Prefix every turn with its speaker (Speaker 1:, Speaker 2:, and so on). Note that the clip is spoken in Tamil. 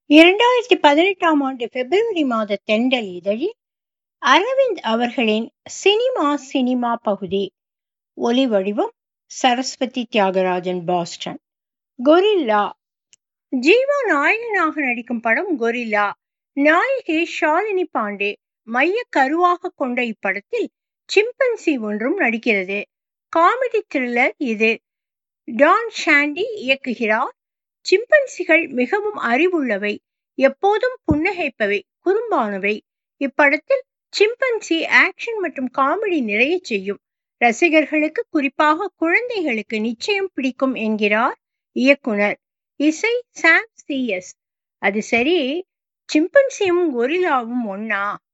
Speaker 1: இரண்டாயிரத்தி பதினெட்டாம் ஆண்டு பிப்ரவரி மாத தெண்டல் இதழில் அரவிந்த் அவர்களின் சினிமா சினிமா பகுதி ஒலி வடிவம் சரஸ்வதி தியாகராஜன் பாஸ்டன் கொரில்லா ஜீவா நாயகனாக நடிக்கும் படம் கொரில்லா நாயகி ஷாலினி பாண்டே மைய கருவாக கொண்ட இப்படத்தில் சிம்பன்சி ஒன்றும் நடிக்கிறது காமெடி த்ரில்லர் இது டான் ஷாண்டி இயக்குகிறார் சிம்பன்சிகள் மிகவும் அறிவுள்ளவை எப்போதும் புன்னகைப்பவை குறும்பானவை இப்படத்தில் சிம்பன்சி ஆக்ஷன் மற்றும் காமெடி நிறைய செய்யும் ரசிகர்களுக்கு குறிப்பாக குழந்தைகளுக்கு நிச்சயம் பிடிக்கும் என்கிறார் இயக்குனர் இசை சாம் சிஎஸ் அது சரி சிம்பன்சியும் கொரில்லாவும் ஒன்னா